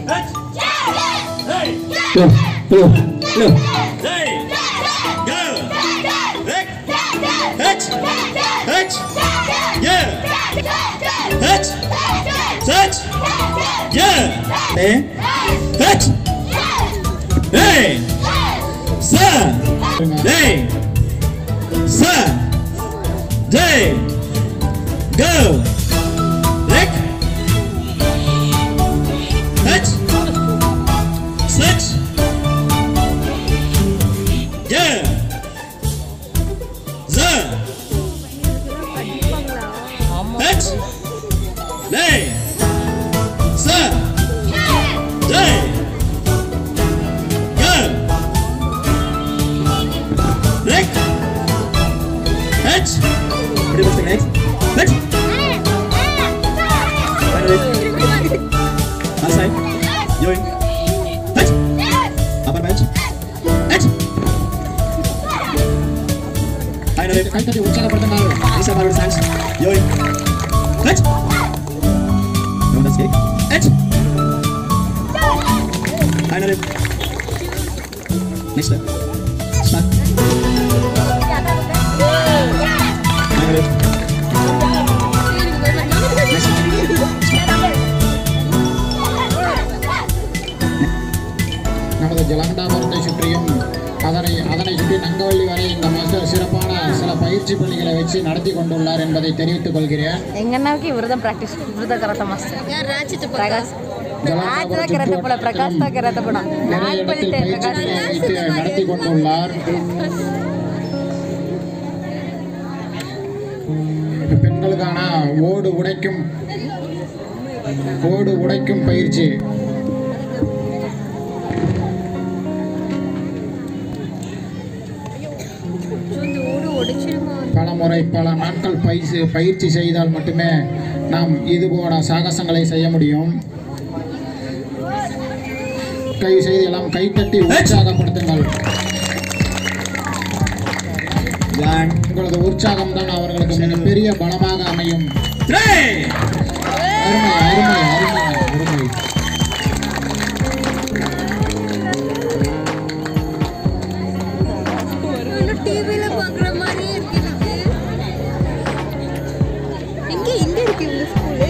Hut. Hey. Look, look, look. Hey. Go. Rick. Hut. Hut. Yeah. Hut. Touch. Yeah. Hey. Hut. Hey. Sir. Hey. Sir. Day. Go. Rick. Hut. Switch. Yeah. The. Hut. Day. Sir. Day. Go. Rick. Hut. What was the next? Hut. Outside. Yoing. Hut. Upper bench. Hut. Final hit. கைத்தட்டி உற்சாகப்படுத்துங்கள் Lisa Marvel Sands. Yoing. Hut. No, that's kick. Hut. Final hit. Next step. Start. Final hit. நமது ஜலகண்டாபுரத்தை சுற்றியும் அதனை அதனை சுற்றி நங்கவள்ளி வரை இந்த master சிறப்பான சில பயிற்சி பள்ளிகளை வச்சு நடத்தி கொண்டுள்ளார் என்பதை தெரிவித்துக் கொள்கிறேன் ಹೆಂಗನ್ನಕ್ಕೆ ಇವ್ರದ ಪ್ರಾಕ್ಟೀಸ್ ಇವ್ರದ ಕರಾತ ಮಾಸ್ಟರ್ ಪ್ರಕಾಶ್ ಆಯ್ತದ ಕರಾತ ಪಡ ಪ್ರಕಾಶ್ ತ ಕರಾತ ಪಡ நிறைய இடத்தில் பயிற்சி பள்ளியை வைத்து நடத்தி கொண்டுள்ளார் பெண்களுக்கான ஓடு உடைக்கும் ஓடு உடைக்கும் பயிற்சி பல முறை பல நாட்கள் பயிற்சி பயிற்சி செய்தால் மட்டுமே நாம் இது போல சாகசங்களை செய்ய முடியும் கை செய்து எல்லாம் கைத்தட்டி உற்சாகப்படுத்துங்கள் One, உங்களது உற்சாகம் தான் அவர்களுக்கு மிகப்பெரிய பலமாக அமையும் three. அருமை அருமை அருமை அருமை டிவில பாக்குற மாதிரி இருக்கு எனக்கு எங்க எங்க இருக்கு இந்த ஸ்கூலு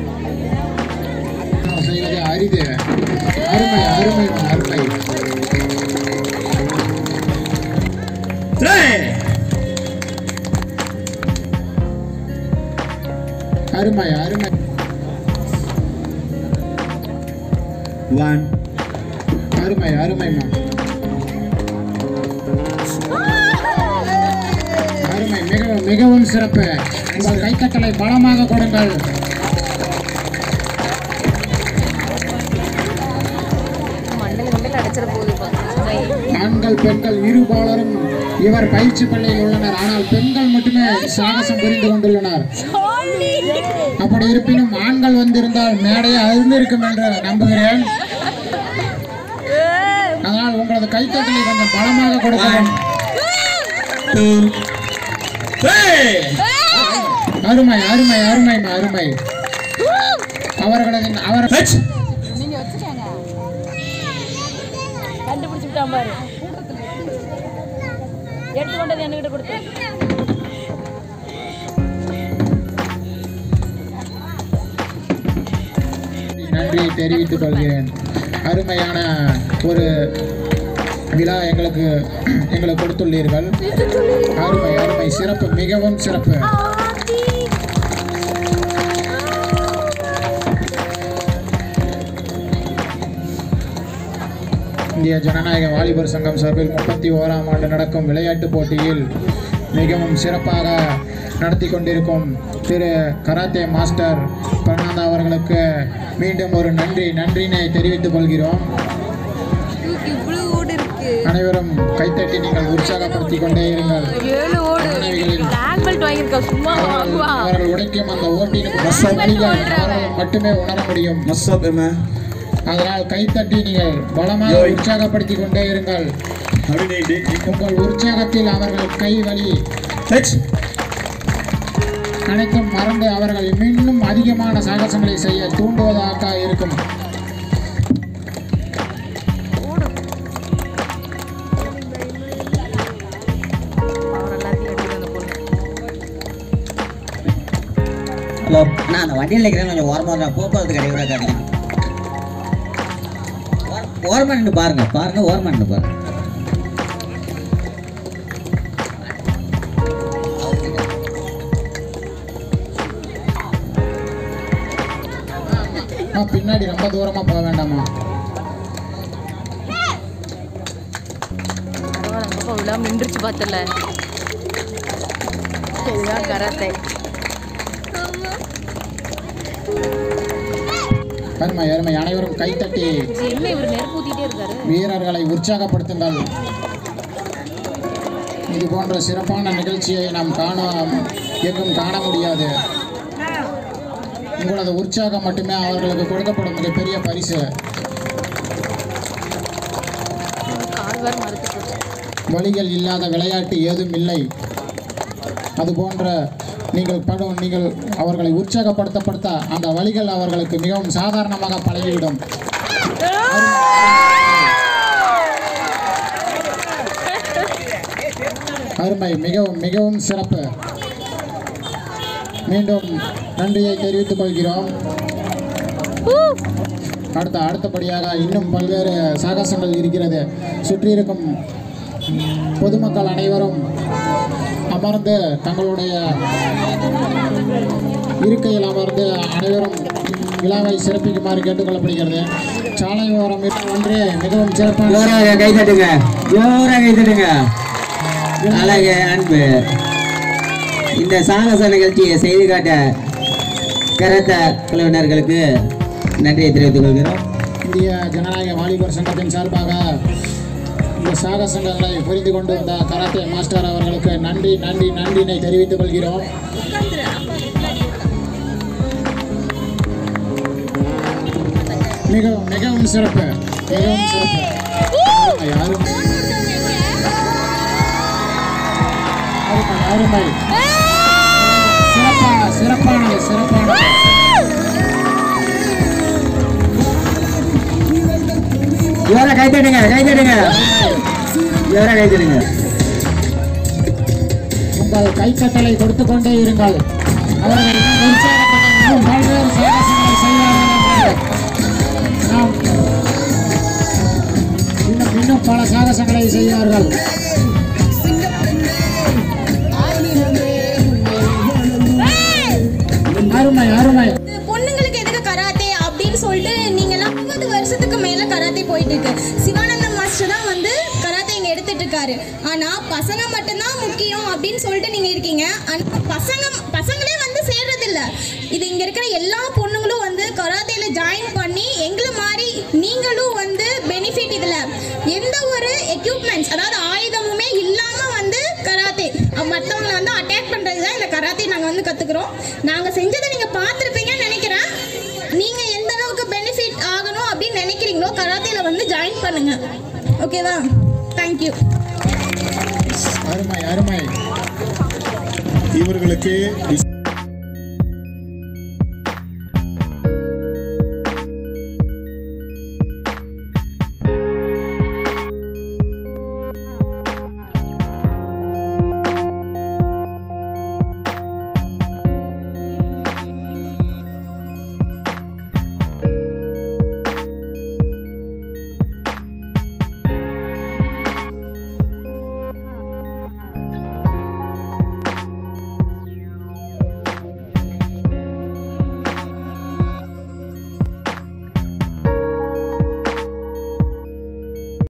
நாம் செய்வது அரிது அருமை அருமை அருமை Three. அருமை அருமை One, அருமை அருமைமா அருமை மிகவும் மிகவும் சிறப்பு உங்கள் கைத்தட்டலை பலமாக கொடுங்கள் மண்டல் மண்டல் அடைச்சிட போகுது இப்போ ஆண்கள் பெண்கள் இருபாலரும் இவர் பயிற்சி பள்ளியில் உள்ளனர் ஆனால் பெண்கள் மட்டுமே சாகசம் புரிந்து கொண்டுள்ளனர் அப்படி இருப்பினும் ஆண்கள் வந்திருந்தால் மேடையை அருந்திருக்கும் என்று நம்புகிறேன் அதனால் உங்களது கைத்தட்டலை கொஞ்சம் பலமாக கொடுக்கவும் two, three. அருமை அருமை அருமை அருமை அவர்களது அவர் Hut. கண்டுபிடிச்சு விட்டான் பாரு எடுத்துக்கொண்டது என்கிட்ட கொடுத்து நன்றியை தெரிவித்துக் கொள்கிறேன் அருமையான ஒரு விழா எங்களுக்கு எங்களுக்கு கொடுத்துள்ளீர்கள் அருமை அருமை சிறப்பு மிகவும் சிறப்பு இந்திய ஜனநாயக வாலிபர் சங்கம் சார்பில் முப்பத்தி ஓராம் ஆண்டு நடக்கும் விளையாட்டுப் போட்டியில் மிகவும் சிறப்பாக நடத்தி கொண்டிருக்கும் திரு கராத்தே மாஸ்டர் பர்னாந்தா அவர்களுக்கு மீண்டும் ஒரு நன்றி நன்றினை தெரிவித்துக் கொள்கிறோம் இவ்வளவு ஓடு இருக்கு அனைவரும் கைத்தட்டி நீங்கள் உற்சாகப்படுத்திக் கொண்டே இருங்கள் ஏழு ஓடு மாணவிகளின் பிளாக் பெல்ட் வாங்கியிருக்கா சும்மா அவர்கள் வாங்குவா அவர்கள் உடைக்கும் அந்த ஓட்டினுக்கு வழிகள் அவர்கள் மட்டுமே உணர முடியும் What's up, Emma? அதனால் கைத்தட்டி நீங்கள் பலமாக யோய். உற்சாகப்படுத்திக் கொண்டே இருங்கள் How did they did? உங்கள் உற்சாகத்தில் அவர்கள் கை வலி Hut. அனைத்தும் மறந்து அவர்கள் இன்னும் அதிகமான சாகசங்களை செய்ய தூண்டுவதாக இருக்கும் ஹலோ நான் அந்த வண்டியில் நிற்கிறேன் கொஞ்சம் ஓரமாக தான் போக்குவரத்து கிடையாது காட்டிங்க ஓரமாக நின்று பாருங்க பாருங்க ஓரமாக நின்று பாருங்க ஆ, பின்னாடி ரொம்ப தூரமா போக வேண்டாமா பரவாயில்ல அந்த பக்கம் விழாம நின்றுச்சு பார்த்தல இதுதான் கராத்தே அருமை அருமை அனைவரும் கைத்தட்டி என்ன இவர் நெருப்பு ஊத்திட்டே இருக்காரு வீரர்களை உற்சாகப்படுத்துங்கள் இது போன்ற சிறப்பான நிகழ்ச்சியை நாம் காண எங்கும் காண முடியாது உங்களது உற்சாகம் மட்டுமே அவர்களுக்கு கொடுக்கப்படும் மிகப்பெரிய பரிசு கால் வேறு மறுத்து போச்சு வழிகள் இல்லாத விளையாட்டு ஏதும் இல்லை அதுபோன்ற நீங்கள் படும் நீங்கள் அவர்களை உற்சாகப்படுத்தப்படுத்த அந்த வழிகள் அவர்களுக்கு மிகவும் சாதாரணமாக பழகிவிடும் அருமை மிகவும் மிகவும் சிறப்பு மீண்டும் நன்றியை தெரிவித்துக் கொள்கிறோம் அடுத்த அடுத்தபடியாக இன்னும் பல்வேறு சாகசங்கள் இருக்கிறது சுற்றியிருக்கும் பொதுமக்கள் அனைவரும் அமர்ந்து தங்களுடைய இருக்கையில் அமர்ந்து அனைவரும் விழாவை சிறப்பிக்குமாறு கேட்டுக்கொள்ளப்படுகிறது சாலை ஓரம் இருக்கும் ஒன்று மிகவும் சிறப்பான ஜோராக கை தட்டுங்க ஜோராக கை தட்டுங்க அழகு அன்பு இந்த சாகச நிகழ்ச்சியை செய்து காட்ட கரத்த குழுவினர்களுக்கு நன்றியை தெரிவித்துக் கொள்கிறோம் இந்திய ஜனநாயக வாலிபர் சங்கத்தின் சார்பாக இந்த சாகசங்களை புரிந்து கொண்டு வந்த கராத்தே மாஸ்டர் அவர்களுக்கு நன்றி நன்றி நன்றினை தெரிவித்துக் கொள்கிறோம் மிகவும் மிகவும் சிறப்பு மிகவும் சிறப்பு யாரும் அருமை அருமை சிறப்பான சிறப்பானது சிறப்பானது ஜோரா கை தட்டுங்க கை தட்டுங்க ஜோரா கை தட்டுங்க உங்கள் கைத்தட்டலை கொடுத்து கொண்டே இருங்கள் அவர்கள் இன்னும் உற்சாகப்பட இன்னும் பல்வேறு சாகசங்களை செய்வார்கள் என்று நாம் இன்னும் இன்னும் பல சாகசங்களை செய்வார்கள் அருமை அருமை பொண்ணுங்களுக்கு எதுக்கு கராத்தே அப்படின்னு சொல்லிட்டு நீங்கெல்லாம் முப்பது வருஷத்துக்கு மேல கராத்தே போயிட்டு இருக்கு சிவானந்தம் மாஸ்டர் தான் வந்து கராத்தே இங்க எடுத்துட்டு இருக்காரு ஆனா பசங்க மட்டும்தான் முக்கியம் அப்படின்னு சொல்லிட்டு நீங்க இருக்கீங்க ஆனா பசங்க பசங்களே வந்து சேர்றது இல்ல இது இங்க இருக்கிற எல்லா பொண்ணுங்களும் வந்து கராத்தேல ஜாயின் பண்ணி எங்களை மாதிரி நீங்களும் வந்து பெனிஃபிட் இதுல எந்த ஒரு எக்யூப்மெண்ட்ஸ் அதாவது ஆயுதமுமே இல்லாம வந்து கராத்தே மற்றவங்களை வந்து அட்டாக் பண்றது தான் இந்த கராத்தே நாங்க வந்து கத்துக்கிறோம் நாங்க செஞ்சதை நீங்க பார்த்துருப்பீங்கன்னு நினைக்கிறேன் நீங்க எந்த அளவுக்கு பெனிஃபிட் ஆகணும் அப்படின்னு நினைக்கிறீங்களோ கராத்தேல வந்து ஜாயின் பண்ணுங்க ஓகேவா தேங்க்யூ அருமை அருமை இவர்களுக்கு